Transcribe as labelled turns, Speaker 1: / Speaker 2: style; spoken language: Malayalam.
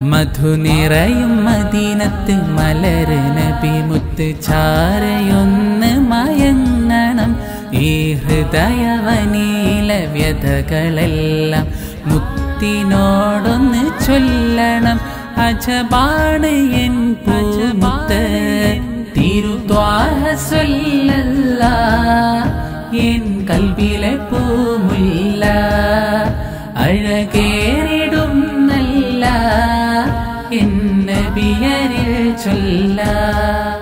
Speaker 1: മധു നിറയും മദീനത്ത് മലര് നബി മുത്ത് ചാരയൊന്ന് മയങ്ങണം ഈ ഹൃദയവനീല വ്യതകളെല്ലാം മുത്തിനോടൊന്ന് ചൊല്ലണം അജബാണ് എൻ പൂമുത്ത് തിരുത്വാഹ സ്വല്ലല്ല എൻ കൽബിലെ പൂമുല്ല അഴകേറിടും നല്ല എന്നബിയരിൽ ചൊല്ല